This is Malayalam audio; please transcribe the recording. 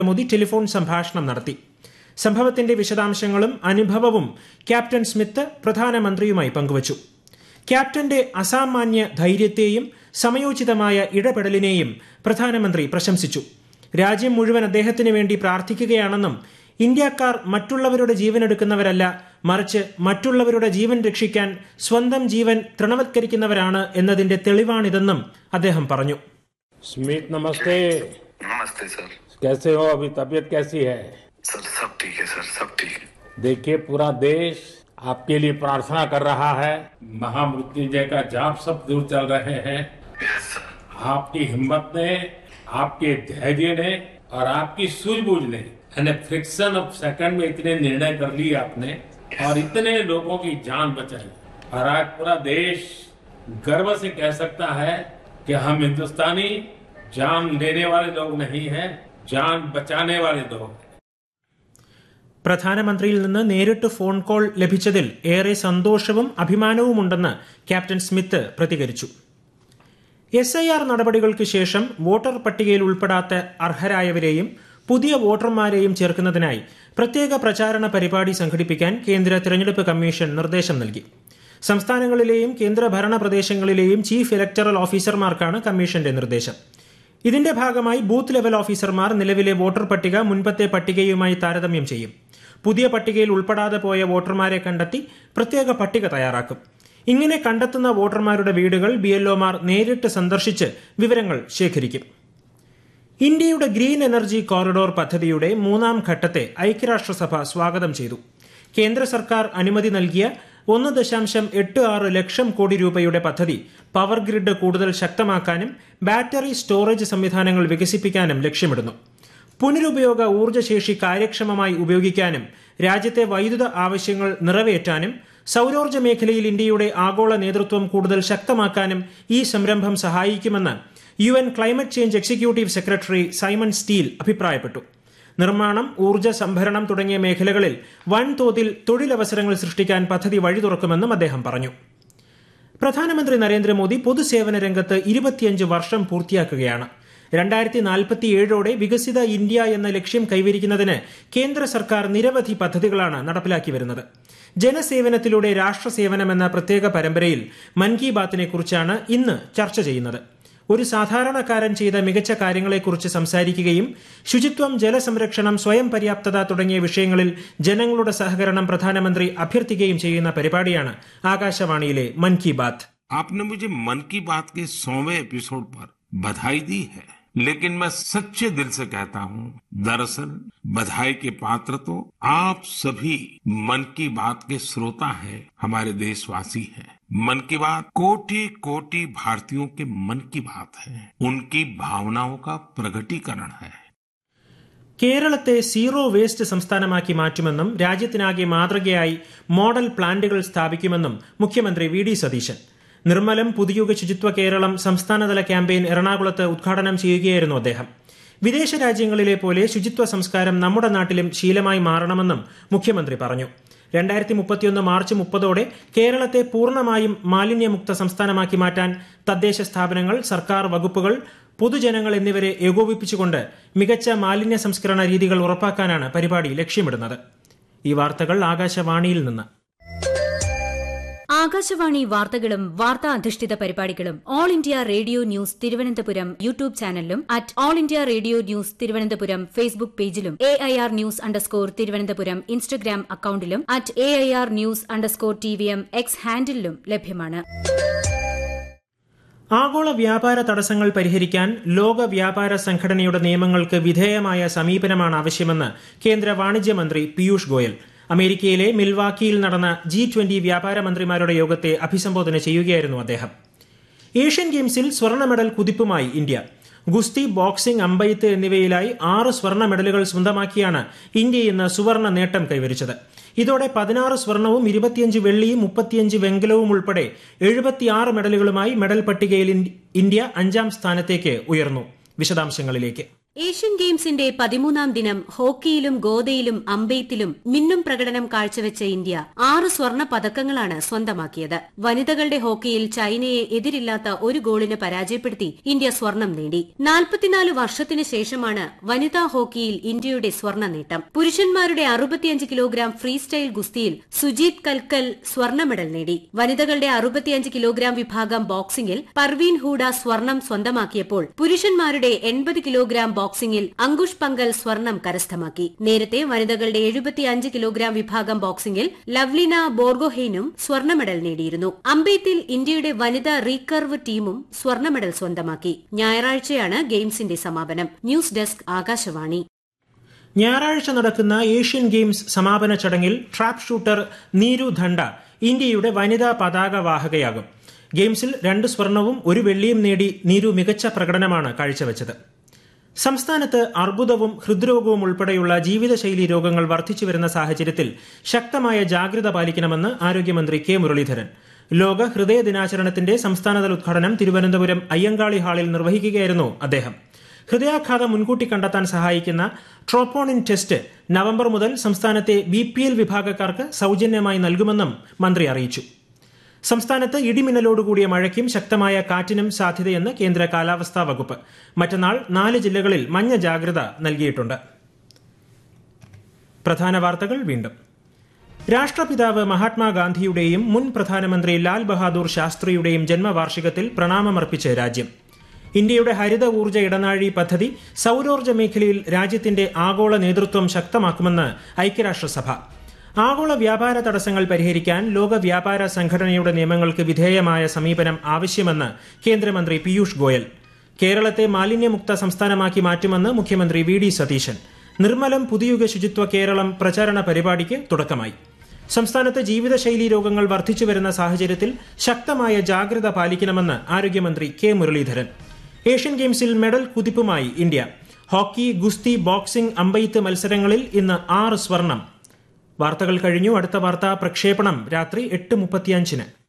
മോദി ടെലിഫോൺ സംഭാഷണം നടത്തി സംഭവത്തിന്റെ വിശദാംശങ്ങളും അനുഭവവും ക്യാപ്റ്റൻ സ്മിത്ത് പ്രധാനമന്ത്രിയുമായി പങ്കുവച്ചു ക്യാപ്റ്റന്റെ അസാമാന്യ ധൈര്യത്തെയും സമയോചിതമായ ഇടപെടലിനെയും പ്രധാനമന്ത്രി പ്രശംസിച്ചു രാജ്യം മുഴുവൻ അദ്ദേഹത്തിന് വേണ്ടി പ്രാർത്ഥിക്കുകയാണെന്നും ഇന്ത്യക്കാർ മറ്റുള്ളവരുടെ ജീവൻ എടുക്കുന്നവരല്ല മറിച്ച് മറ്റുള്ളവരുടെ ജീവൻ രക്ഷിക്കാൻ സ്വന്തം ജീവൻ തൃണവത്കരിക്കുന്നവരാണ് എന്നതിന്റെ തെളിവാണിതെന്നും അദ്ദേഹം പറഞ്ഞു स्मित नमस्ते नमस्ते सर कैसे हो अभी तबीयत कैसी है सर सब ठीक है सर सब ठीक है देखिए पूरा देश आपके लिए प्रार्थना कर रहा है महामृत्युंजय का जाप सब दूर चल रहे हैं यस सर आपकी हिम्मत ने आपके धैर्य ने और आपकी सूझबूझ ने यानी फ्रिक्शन ऑफ सेकंड में इतने निर्णय कर लिए आपने और इतने लोगों की जान बचाई और आज पूरा देश गर्व से कह सकता है कि हम हिंदुस्तानी जान लेने वाले लोग नहीं हैं जान बचाने वाले लोग हैं പ്രധാനമന്ത്രിയിൽ നിന്ന് നേരിട്ട് ഫോൺ കോൾ ലഭിച്ചതിൽ ഏറെ സന്തോഷവും അഭിമാനവുമുണ്ടെന്ന് ക്യാപ്റ്റൻ സ്മിത്ത് പ്രതികരിച്ചു എസ് ഐ ആർ നടപടികൾക്ക് ശേഷം വോട്ടർ പട്ടികയിൽ ഉൾപ്പെടാത്ത അർഹരായവരെയും പുതിയ വോട്ടർമാരെയും ചേർക്കുന്നതിനായി പ്രത്യേക പ്രചാരണ പരിപാടി സംഘടിപ്പിക്കാൻ കേന്ദ്ര തെരഞ്ഞെടുപ്പ് കമ്മീഷൻ നിർദ്ദേശം നൽകി സംസ്ഥാനങ്ങളിലെയും കേന്ദ്രഭരണ പ്രദേശങ്ങളിലെയും ചീഫ് ഇലക്ടറൽ ഓഫീസർമാർക്കാണ് കമ്മീഷന്റെ നിർദ്ദേശം ഇതിന്റെ ഭാഗമായി ബൂത്ത് ലെവൽ ഓഫീസർമാർ നിലവിലെ വോട്ടർ പട്ടിക മുൻപത്തെ പട്ടികയുമായി താരതമ്യം ചെയ്യും പുതിയ പട്ടികയിൽ ഉൾപ്പെടാതെ പോയ വോട്ടർമാരെ കണ്ടെത്തി പ്രത്യേക പട്ടിക തയ്യാറാക്കും ഇങ്ങനെ കണ്ടെത്തുന്ന വോട്ടർമാരുടെ വീടുകൾ ബി എൽഒമാർ നേരിട്ട് സന്ദർശിച്ച് വിവരങ്ങൾ ശേഖരിക്കും ഇന്ത്യയുടെ ഗ്രീൻ എനർജി കോറിഡോർ പദ്ധതിയുടെ മൂന്നാം ഘട്ടത്തെ ഐക്യരാഷ്ട്രസഭ സ്വാഗതം ചെയ്തു കേന്ദ്ര സർക്കാർ അനുമതി നൽകിയ ഒന്ന് ദശാംശം എട്ട് ആറ് ലക്ഷം കോടി രൂപയുടെ പദ്ധതി പവർ ഗ്രിഡ് കൂടുതൽ ശക്തമാക്കാനും ബാറ്ററി സ്റ്റോറേജ് സംവിധാനങ്ങൾ വികസിപ്പിക്കാനും ലക്ഷ്യമിടുന്നു പുനരുപയോഗ ഊർജ്ജശേഷി കാര്യക്ഷമമായി ഉപയോഗിക്കാനും രാജ്യത്തെ വൈദ്യുത ആവശ്യങ്ങൾ നിറവേറ്റാനും സൌരോർജ്ജ മേഖലയിൽ ഇന്ത്യയുടെ ആഗോള നേതൃത്വം കൂടുതൽ ശക്തമാക്കാനും ഈ സംരംഭം സഹായിക്കുമെന്ന് U N climate change executive secretary Simon Stiell അഭിപ്രായപ്പെട്ടു നിർമ്മാണം ഊർജ്ജ സംഭരണം തുടങ്ങിയ മേഖലകളിൽ വൻതോതിൽ തൊഴിലവസരങ്ങൾ സൃഷ്ടിക്കാൻ പദ്ധതി വഴി തുറക്കുമെന്നും അദ്ദേഹം പറഞ്ഞു പ്രധാനമന്ത്രി നരേന്ദ്രമോദി പൊതുസേവന രംഗത്ത് ഇരുപത്തിയഞ്ച് വർഷം പൂർത്തിയാക്കുകയാണ് രണ്ടായിരത്തി നാൽപ്പത്തിയേഴോടെ വികസിത ഇന്ത്യ എന്ന ലക്ഷ്യം കൈവരിക്കുന്നതിന് കേന്ദ്ര സർക്കാർ നിരവധി പദ്ധതികളാണ് നടപ്പിലാക്കി വരുന്നത് ജനസേവനത്തിലൂടെ രാഷ്ട്രസേവനം എന്ന പ്രത്യേക പരമ്പരയിൽ മൻ കി ബാത്തിനെ കുറിച്ചാണ് ഇന്ന് ചർച്ച ചെയ്യുന്നത് ഒരു സാധാരണക്കാരൻ ചെയ്ത മികച്ച കാര്യങ്ങളെക്കുറിച്ച് സംസാരിക്കുകയും ശുചിത്വം ജലസംരക്ഷണം സ്വയം പര്യാപ്തത തുടങ്ങിയ വിഷയങ്ങളിൽ ജനങ്ങളുടെ സഹകരണം പ്രധാനമന്ത്രി അഭ്യർത്ഥിക്കുകയും ചെയ്യുന്ന പരിപാടിയാണ് ആകാശവാണിയിലെ മൻ കി ബാത്ത് आपने मुझे मन की बात के सौवें एपिसोड पर बधाई दी है लेकिन मैं सच्चे दिल से कहता हूँ दरअसल बधाई के पात्र तो आप सभी मन की बात के श्रोता हैं हमारे देशवासी हैं मन की बात कोटि कोटि भारतीयों के मन की बात है उनकी भावनाओं का प्रकटीकरण है കേരളത്തെ സീറോ വേസ്റ്റ് സംസ്ഥാനമാക്കി മാറ്റുമെന്നും രാജ്യത്തിനാകെ മാതൃകയായി മോഡൽ പ്ലാന്റുകൾ സ്ഥാപിക്കുമെന്നും മുഖ്യമന്ത്രി വി ഡി സതീശൻ നിർമ്മലം പുതിയുഗ ശുചിത്വ കേരളം സംസ്ഥാനതല ക്യാമ്പയിൻ എറണാകുളത്ത് ഉദ്ഘാടനം ചെയ്യുകയായിരുന്നു അദ്ദേഹം വിദേശ രാജ്യങ്ങളിലെ പോലെ ശുചിത്വ സംസ്കാരം നമ്മുടെ നാട്ടിലും ശീലമായി മാറണമെന്നും മുഖ്യമന്ത്രി പറഞ്ഞു രണ്ടായിരത്തി മുപ്പത്തിയൊന്ന് മാർച്ച് മുപ്പതോടെ കേരളത്തെ പൂർണ്ണമായും മാലിന്യമുക്ത സംസ്ഥാനമാക്കി മാറ്റാൻ തദ്ദേശ സ്ഥാപനങ്ങൾ സർക്കാർ വകുപ്പുകൾ പൊതുജനങ്ങൾ എന്നിവരെ ഏകോപിപ്പിച്ചുകൊണ്ട് മികച്ച മാലിന്യ സംസ്കരണ രീതികൾ ഉറപ്പാക്കാനാണ് പരിപാടി ലക്ഷ്യമിടുന്നത് ഈ വാർത്തകൾ ആകാശവാണിയിൽ നിന്ന് ആകാശവാണി വാർത്തകളും വാർത്താ അധിഷ്ഠിത പരിപാടികളും All India Radio news Thiruvananthapuram YouTube ചാനലിലും at All India Radio news Thiruvananthapuram Facebook പേജിലും A I R news underscore Thiruvananthapuram Instagram അക്കൌണ്ടിലും at A I R news underscore T V M X ഹാൻഡിലും ലഭ്യമാണ് ആഗോള വ്യാപാര തടസ്സങ്ങൾ പരിഹരിക്കാൻ ലോക വ്യാപാര സംഘടനയുടെ നിയമങ്ങൾക്ക് വിധേയമായ സമീപനമാണ് ആവശ്യമെന്ന് കേന്ദ്ര വാണിജ്യ മന്ത്രി പീയൂഷ് ഗോയൽ അമേരിക്കയിലെ മിൽവാക്കിയിൽ നടന്ന ജി ട്വന്റി വ്യാപാര മന്ത്രിമാരുടെ യോഗത്തെ അഭിസംബോധന ചെയ്യുകയായിരുന്നു അദ്ദേഹം ഏഷ്യൻ ഗെയിംസിൽ സ്വർണ്ണ മെഡൽ കുതിപ്പുമായി ഇന്ത്യ ഗുസ്തി ബോക്സിംഗ് അമ്പെയ്ത്ത് എന്നിവയിലായി ആറ് സ്വർണ്ണ മെഡലുകൾ സ്വന്തമാക്കിയാണ് ഇന്ത്യ ഇന്ന് സുവർണ നേട്ടം കൈവരിച്ചത് ഇതോടെ പതിനാറ് സ്വർണവും ഇരുപത്തിയഞ്ച് വെള്ളിയും മുപ്പത്തിയഞ്ച് വെങ്കലവും ഉൾപ്പെടെ എഴുപത്തിയാറ് മെഡലുകളുമായി മെഡൽ പട്ടികയിൽ ഇന്ത്യ അഞ്ചാം സ്ഥാനത്തേക്ക് ഉയർന്നു വിശദാംശങ്ങളിലേക്ക് ഏഷ്യൻ ഗെയിംസിന്റെ പതിമൂന്നാം ദിനം ഹോക്കിയിലും ഗോദയിലും അമ്പെയ്ത്തിലും മിന്നും പ്രകടനം കാഴ്ചവെച്ച ഇന്ത്യ ആറ് സ്വർണ്ണ പതക്കങ്ങളാണ് സ്വന്തമാക്കിയത് വനിതകളുടെ ഹോക്കിയിൽ ചൈനയെ എതിരില്ലാത്ത ഒരു ഗോളിന് പരാജയപ്പെടുത്തി ഇന്ത്യ സ്വർണം നേടി നാൽപ്പത്തിനാല് വർഷത്തിന് ശേഷമാണ് വനിതാ ഹോക്കിയിൽ ഇന്ത്യയുടെ സ്വർണ്ണ നേട്ടം പുരുഷന്മാരുടെ അറുപത്തിയഞ്ച് കിലോഗ്രാം ഫ്രീ സ്റ്റൈൽ ഗുസ്തിയിൽ സുജീത് കൽക്കൽ സ്വർണ്ണ മെഡൽ നേടി വനിതകളുടെ അറുപത്തിയഞ്ച് കിലോഗ്രാം വിഭാഗം ബോക്സിംഗിൽ പർവീൻ ഹൂഡ സ്വർണം സ്വന്തമാക്കിയപ്പോൾ പുരുഷന്മാരുടെ എൺപത് കിലോഗ്രാം ബോക്സിംഗിൽ അങ്കുഷ് പങ്കൽ സ്വർണം കരസ്ഥമാക്കി നേരത്തെ വനിതകളുടെ എഴുപത്തിയഞ്ച് കിലോഗ്രാം വിഭാഗം ബോക്സിംഗിൽ ലവ്ലിന ബോർഗോഹെയ്നും സ്വർണ്ണ മെഡൽ നേടിയിരുന്നു അമ്പെയ്ത്തിൽ ഇന്ത്യയുടെ വനിതാ റീകർവ് ടീമും സ്വർണ്ണ മെഡൽ സ്വന്തമാക്കി ഞായറാഴ്ചയാണ് ഗെയിംസിന്റെ സമാപനം ന്യൂസ് ഡെസ്ക് ആകാശവാണി ഞായറാഴ്ച നടക്കുന്ന ഏഷ്യൻ ഗെയിംസ് സമാപന ചടങ്ങിൽ ട്രാപ്പ് ഷൂട്ടർ നീരു ധണ്ട ഇന്ത്യയുടെ വനിതാ പതാക വാഹകയാകും ഗെയിംസിൽ രണ്ട് സ്വർണവും ഒരു വെള്ളിയും നേടി നീരു മികച്ച പ്രകടനമാണ് കാഴ്ചവെച്ചത് സംസ്ഥാനത്ത് അർബുദവും ഹൃദ്രോഗവും ഉൾപ്പെടെയുള്ള ജീവിതശൈലി രോഗങ്ങൾ വർദ്ധിച്ചുവരുന്ന സാഹചര്യത്തിൽ ശക്തമായ ജാഗ്രത പാലിക്കണമെന്ന് ആരോഗ്യമന്ത്രി കെ മുരളീധരൻ ലോക ഹൃദയ ദിനാചരണത്തിന്റെ സംസ്ഥാനതല ഉദ്ഘാടനം തിരുവനന്തപുരം അയ്യങ്കാളി ഹാളിൽ നിർവഹിക്കുകയായിരുന്നു അദ്ദേഹം ഹൃദയാഘാതം മുൻകൂട്ടി കണ്ടെത്താൻ സഹായിക്കുന്ന ട്രോപ്പോണിൻ ടെസ്റ്റ് നവംബർ മുതൽ സംസ്ഥാനത്തെ ബി പി എൽ വിഭാഗക്കാർക്ക് സൌജന്യമായി നൽകുമെന്നും മന്ത്രി അറിയിച്ചു സംസ്ഥാനത്ത് ഇടിമിന്നലോടുകൂടിയ മഴയ്ക്കും ശക്തമായ കാറ്റിനും സാധ്യതയെന്ന് കേന്ദ്ര കാലാവസ്ഥാ വകുപ്പ് മറ്റന്നാൾ നാല് ജില്ലകളിൽ മഞ്ഞ ജാഗ്രത നൽകിയിട്ടുണ്ട് പ്രധാന വാർത്തകൾ വീണ്ടും രാഷ്ട്രപിതാവ് മഹാത്മാഗാന്ധിയുടെയും മുൻ പ്രധാനമന്ത്രി ലാൽ ബഹാദൂർ ശാസ്ത്രിയുടെയും ജന്മവാർഷികത്തിൽ പ്രണാമമർപ്പിച്ച് രാജ്യം ഇന്ത്യയുടെ ഹരിത ഊർജ്ജ ഇടനാഴി പദ്ധതി സൌരോർജ്ജ മേഖലയിൽ രാജ്യത്തിന്റെ ആഗോള നേതൃത്വം ശക്തമാക്കുമെന്ന് ഐക്യരാഷ്ട്രസഭ ആഗോള വ്യാപാര തടസ്സങ്ങൾ പരിഹരിക്കാൻ ലോക വ്യാപാര സംഘടനയുടെ നിയമങ്ങൾക്ക് വിധേയമായ സമീപനം ആവശ്യമെന്ന് കേന്ദ്രമന്ത്രി പീയൂഷ് ഗോയൽ കേരളത്തെ മാലിന്യമുക്ത സംസ്ഥാനമാക്കി മാറ്റുമെന്ന് മുഖ്യമന്ത്രി വി ഡി സതീശൻ നിർമ്മലം പുതിയുഗ ശുചിത്വ കേരളം പ്രചാരണ പരിപാടിക്ക് തുടക്കമായി സംസ്ഥാനത്ത് ജീവിതശൈലി രോഗങ്ങൾ വർദ്ധിച്ചുവരുന്ന സാഹചര്യത്തിൽ ശക്തമായ ജാഗ്രത പാലിക്കണമെന്ന് ആരോഗ്യമന്ത്രി കെ മുരളീധരൻ ഏഷ്യൻ ഗെയിംസിൽ മെഡൽ കുതിപ്പുമായി ഇന്ത്യ ഹോക്കി ഗുസ്തി ബോക്സിംഗ് അമ്പെയ്ത്ത് മത്സരങ്ങളിൽ ഇന്ന് ആറ് സ്വർണം വാർത്തകൾ കഴിഞ്ഞു അടുത്ത വാർത്താ പ്രക്ഷേപണം രാത്രി എട്ട് മുപ്പത്തിയഞ്ചിന്